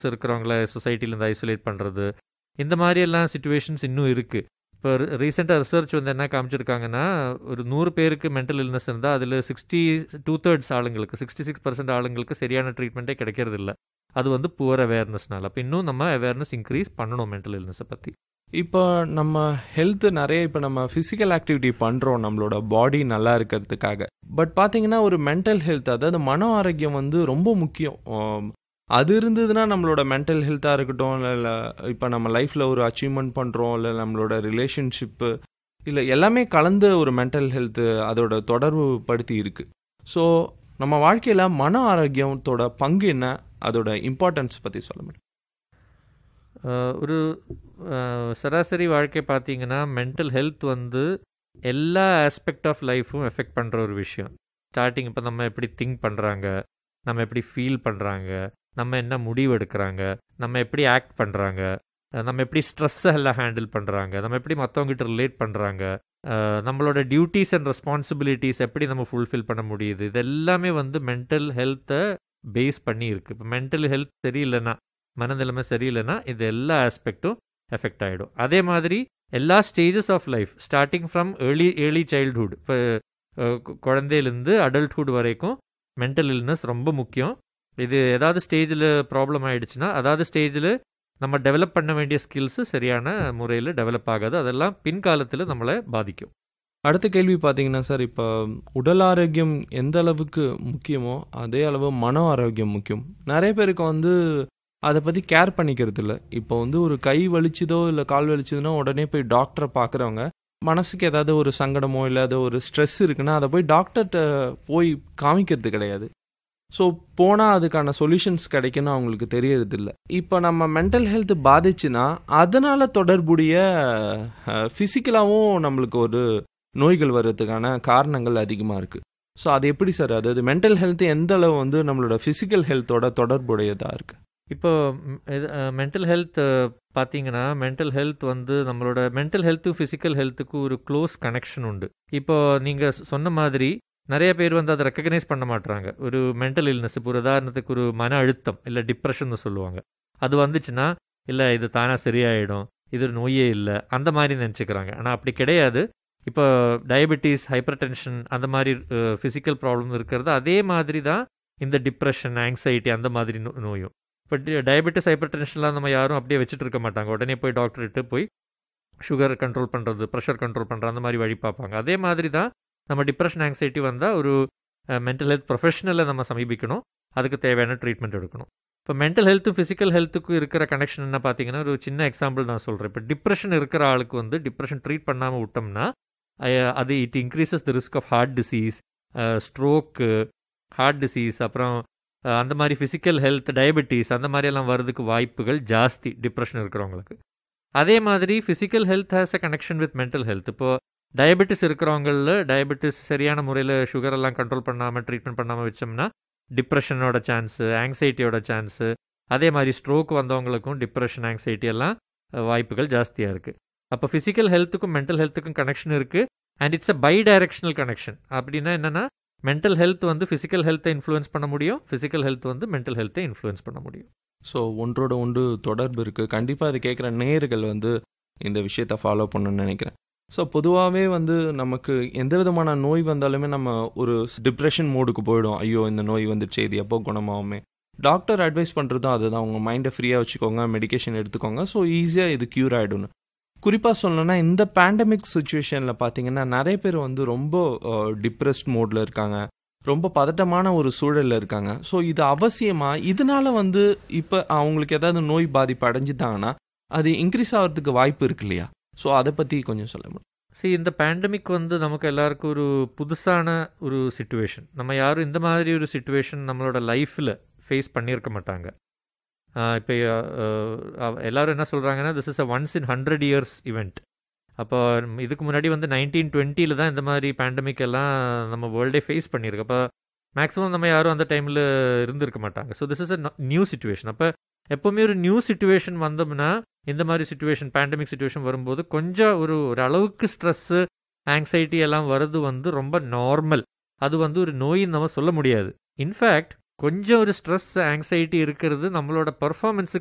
இருக்கிறவங்கள சொசைட்டிலேருந்து ஐசோலேட் பண்ணுறது இந்த மாதிரியெல்லாம் சுச்சுவேஷன்ஸ் இன்னும் இருக்குது இப்போ ரீசெண்டாக ரிசர்ச் வந்து என்ன காமிச்சிருக்காங்கன்னா ஒரு நூறு பேருக்கு மென்டல் இல்னஸ் இருந்தால் அதில் சிக்ஸ்டி டூ தேர்ட்ஸ் ஆளுங்களுக்கு சிக்ஸ்டி சிக்ஸ் பர்சன்ட் ஆளுங்களுக்கு சரியான ட்ரீட்மெண்ட்டே கிடைக்கிறது இல்லை அது வந்து புவர் அவேர்னஸ்னால அப்போ இன்னும் நம்ம அவேர்னஸ் இன்க்ரீஸ் பண்ணணும் மென்டல் இல்னஸை பற்றி இப்போ நம்ம ஹெல்த் நிறைய இப்போ நம்ம ஃபிசிக்கல் ஆக்டிவிட்டி பண்ணுறோம் நம்மளோட பாடி நல்லா இருக்கிறதுக்காக பட் பார்த்தீங்கன்னா ஒரு மென்டல் ஹெல்த் அதாவது மன ஆரோக்கியம் வந்து ரொம்ப முக்கியம் ஆம், அது இருந்ததுன்னா நம்மளோட மென்டல் ஹெல்த்தாக இருக்கட்டும் இல்லை இல்லை இப்போ நம்ம லைஃப்பில் ஒரு அச்சீவ்மெண்ட் பண்ணுறோம் இல்லை நம்மளோட ரிலேஷன்ஷிப்பு இல்லை எல்லாமே கலந்து ஒரு மென்டல் ஹெல்த்து அதோட தொடர்பு படுத்தி இருக்கு ஸோ நம்ம வாழ்க்கையில் மன ஆரோக்கியத்தோட பங்கு என்ன அதோட இம்பார்ட்டன்ஸ் பற்றி சொல்ல முடியும் ஆஹ் ஒரு ஆஹ் சராசரி வாழ்க்கை பார்த்தீங்கன்னா மென்டல் ஹெல்த் வந்து எல்லா ஆஸ்பெக்ட் ஆஃப் லைஃப்பும் எஃபெக்ட் பண்ணுற ஒரு விஷயம் ஸ்டார்டிங் இப்போ நம்ம எப்படி திங்க் பண்ணுறாங்க நம்ம எப்படி ஃபீல் பண்ணுறாங்க நம்ம என்ன முடிவு எடுக்கிறாங்க நம்ம எப்படி ஆக்ட் பண்ணுறாங்க நம்ம எப்படி ஸ்ட்ரெஸ்ஸை எல்லாம் ஹேண்டில் பண்ணுறாங்க நம்ம எப்படி மற்றவங்ககிட்ட ரிலேட் பண்ணுறாங்க நம்மளோட டியூட்டிஸ் அண்ட் ரெஸ்பான்சிபிலிட்டிஸ் எப்படி நம்ம ஃபுல்ஃபில் பண்ண முடியுது இது எல்லாமே வந்து மென்டல் ஹெல்த்தை பேஸ் பண்ணி இருக்குது இப்போ மென்டல் ஹெல்த் சரியில்லைன்னா மனநிலைமை சரியில்லைன்னா இது எல்லா ஆஸ்பெக்டும் எஃபெக்ட் ஆகிடும் அதே மாதிரி எல்லா stages of life starting from early early childhood இப்போ குழந்தையிலேருந்து அடல்ட்ஹுட் வரைக்கும் மென்டல் இல்னஸ் ரொம்ப முக்கியம் இது ஏதாவது ஸ்டேஜில் ப்ராப்ளம் ஆயிடுச்சுன்னா அதாவது ஸ்டேஜில் நம்ம டெவலப் பண்ண வேண்டிய ஸ்கில்ஸு சரியான முறையில் டெவலப் ஆகாது அதெல்லாம் பின்காலத்தில் நம்மளை பாதிக்கும் அடுத்த கேள்வி பார்த்தீங்கன்னா சார் இப்போ உடல் ஆரோக்கியம் எந்த அளவுக்கு முக்கியமோ அதே அளவு மன ஆரோக்கியம் முக்கியம் நிறைய பேருக்கு வந்து அதை பற்றி கேர் பண்ணிக்கிறது இல்லை இப்போ வந்து ஒரு கை வலிச்சுதோ இல்லை கால் வலிச்சுதுன்னா உடனே போய் டாக்டரை பார்க்குறவங்க மனசுக்கு ஏதாவது ஒரு சங்கடமோ இல்லை அது ஒரு ஸ்ட்ரெஸ் இருக்குன்னா அதை போய் டாக்டர்கிட்ட போய் காமிக்கிறது கிடையாது ஸோ போனால் அதுக்கான சொல்யூஷன்ஸ் கிடைக்குன்னு அவங்களுக்கு தெரியறது இல்லை இப்போ நம்ம மென்டல் ஹெல்த் பாதிச்சுன்னா அதனால் தொடர்புடைய ஃபிசிக்கலாகவும் நம்மளுக்கு ஒரு நோய்கள் வர்றதுக்கான காரணங்கள் அதிகமாக இருக்குது ஸோ அது எப்படி சார் அதாவது மென்டல் ஹெல்த் எந்த அளவு வந்து நம்மளோட ஃபிசிக்கல் ஹெல்த்தோட தொடர்புடையதாக இருக்குது இப்போ மென்டல் ஹெல்த் பார்த்தீங்கன்னா மென்டல் ஹெல்த் வந்து நம்மளோட மென்டல் ஹெல்த்து ஃபிசிக்கல் ஹெல்த்துக்கு ஒரு க்ளோஸ் கனெக்ஷன் உண்டு இப்போ நீங்கள் சொன்ன மாதிரி நிறைய பேர் வந்து அதை ரெக்கக்னைஸ் பண்ண மாட்றாங்க ஒரு மென்டல் இல்னஸ் இப்போ ஒரு உதாரணத்துக்கு ஒரு மன அழுத்தம் இல்லை டிப்ரெஷன் சொல்லுவாங்க அது வந்துச்சுன்னா இல்லை இது தானாக சரியாயிடும் இது ஒரு நோயே இல்லை அந்த மாதிரி நினச்சிக்கிறாங்க ஆனால் அப்படி கிடையாது இப்போ டயபெட்டிஸ் ஹைப்பர் டென்ஷன் அந்த மாதிரி ஃபிசிக்கல் ப்ராப்ளம் இருக்கிறது அதே மாதிரி தான் இந்த டிப்ரெஷன் ஆங்ஸைட்டி அந்த மாதிரி நோ- நோயும் இப்போ டயபெட்டிஸ் ஹைப்பர் டென்ஷன்லாம் நம்ம யாரும் அப்படியே வச்சுட்டு இருக்க மாட்டாங்க உடனே போய் டாக்டர்கிட்ட போய் சுகர் கண்ட்ரோல் பண்ணுறது ப்ரெஷர் கண்ட்ரோல் பண்ணுறது அந்த மாதிரி வழி பார்ப்பாங்க அதே மாதிரி தான் நம்ம டிப்ரெஷன் ஆங்ஸைட்டி வந்தால் ஒரு மென்டல் ஹெல்த் ப்ரொஃபஷனலை நம்ம சமீபிக்கணும் அதுக்கு தேவையான ட்ரீட்மெண்ட் எடுக்கணும் இப்போ மென்டல் ஹெல்த்து ஃபிசிக்கல் ஹெல்த்துக்கும் இருக்கிற கனெக்ஷன் என்ன பார்த்தீங்கன்னா ஒரு சின்ன எக்ஸாம்பிள் நான் சொல்கிறேன் இப்போ டிப்ரெஷன் இருக்கிற ஆளுக்கு வந்து டிப்ரெஷன் ட்ரீட் பண்ணாமல் விட்டோம்னா அஹ், அது it increases the risk of heart disease ஸ்ட்ரோக்கு ஹார்ட் டிசீஸ் அப்புறம் அஹ், அந்த மாதிரி ஃபிசிக்கல் ஹெல்த் டயபெட்டிஸ் அந்த மாதிரியெல்லாம் வர்றதுக்கு வாய்ப்புகள் ஜாஸ்தி டிப்ரெஷன் இருக்கிறவங்களுக்கு அதே மாதிரி physical health has a connection with mental health இப்போ டயபெட்டிஸ் இருக்கிறவங்களில் டயபெட்டிஸ் சரியான முறையில் சுகர் எல்லாம் கண்ட்ரோல் பண்ணாமல் ட்ரீட்மெண்ட் பண்ணாமல் வச்சோம்னா டிப்ரெஷனோட சான்ஸு ஆங்ஸைட்டியோட சான்ஸு அதே மாதிரி ஸ்ட்ரோக் வந்தவங்களுக்கும் டிப்ரெஷன் ஆங்ஸைட்டி எல்லாம் அஹ், வாய்ப்புகள் ஜாஸ்தியாக இருக்குது அப்போ ஃபிசிக்கல் ஹெல்த்துக்கும் மென்டல் ஹெல்த்துக்கும் கனெக்ஷன் இருக்குது and it's a bidirectional connection அப்படின்னா என்னென்னா மென்டல் ஹெல்த் வந்து ஃபிசிக்கல் ஹெல்த்தை இன்ஃப்ளூயன்ஸ் பண்ண முடியும் ஃபிசிக்கல் ஹெல்த் வந்து மென்டல் ஹெல்த்தை இன்ஃப்ளூயன்ஸ் பண்ண முடியும் ஸோ ஒன்றோட ஒன்று தொடர்பு இருக்குது கண்டிப்பாக அது கேட்குற நேயர்கள் வந்து இந்த விஷயத்தை ஃபாலோ பண்ணணும்னு நினைக்கிறேன் ஸோ பொதுவாகவே வந்து நமக்கு எந்த விதமான நோய் வந்தாலுமே நம்ம ஒரு டிப்ரெஷன் மோடுக்கு போயிடும் ஐயோ இந்த நோய் வந்துடுச்சு இது எப்போ குணமாகுமே டாக்டர் அட்வைஸ் பண்ணுறதும் அதுதான் உங்கள் மைண்டை ஃப்ரீயாக வச்சுக்கோங்க மெடிகேஷன் எடுத்துக்கோங்க ஸோ ஈஸியாக இது க்யூர் ஆகிடும்னு குறிப்பாக சொல்லணும்னா இந்த பேண்டமிக் சுச்சுவேஷனில் பார்த்தீங்கன்னா நிறைய பேர் வந்து ரொம்ப டிப்ரெஸ்ட் மோடில் இருக்காங்க ரொம்ப பதட்டமான ஒரு சூழலில் இருக்காங்க ஸோ இது அவசியமா இதனால வந்து இப்போ அவங்களுக்கு ஏதாவது நோய் பாதிப்பு அடைஞ்சிட்டாங்கன்னா அது இன்க்ரீஸ் ஆகிறதுக்கு வாய்ப்பு இருக்கு இல்லையா ஸோ அதை பற்றி கொஞ்சம் சொல்ல முடியும் see இந்த பேண்டமிக் வந்து நமக்கு எல்லாருக்கும் ஒரு புதுசான ஒரு சுச்சுவேஷன் நம்ம யாரும் இந்த மாதிரி ஒரு சுச்சுவேஷன் நம்மளோட லைஃப்பில் ஃபேஸ் பண்ணியிருக்க மாட்டாங்க இப்போ எல்லாரும் என்ன சொல்கிறாங்கன்னா this is a once in hundred years event அப்போ இதுக்கு முன்னாடி வந்து நைன்டீன் டுவெண்ட்டியில் தான் இந்த மாதிரி பேண்டமிக் எல்லாம் நம்ம வேர்ல்டே ஃபேஸ் பண்ணியிருக்கு அப்போ மேக்ஸிமம் நம்ம யாரும் அந்த டைமில் இருந்திருக்க மாட்டாங்க so this is a new situation அப்போ எப்போவுமே ஒரு நியூ சுச்சுவேஷன் வந்தோம்னா இந்த மாதிரி சுச்சுவேஷன் பேண்டமிக் சுச்சுவேஷன் வரும்போது கொஞ்சம் ஒரு ஒரு அளவுக்கு ஸ்ட்ரெஸ்ஸு ஆங்ஸைட்டி எல்லாம் வர்றது வந்து ரொம்ப நார்மல் அது வந்து ஒரு நோயின்னு நம்ம சொல்ல முடியாது இன்ஃபேக்ட் கொஞ்சம் ஒரு ஸ்ட்ரெஸ் ஆங்ஸைட்டி இருக்கிறது நம்மளோட பர்ஃபார்மன்ஸுக்கு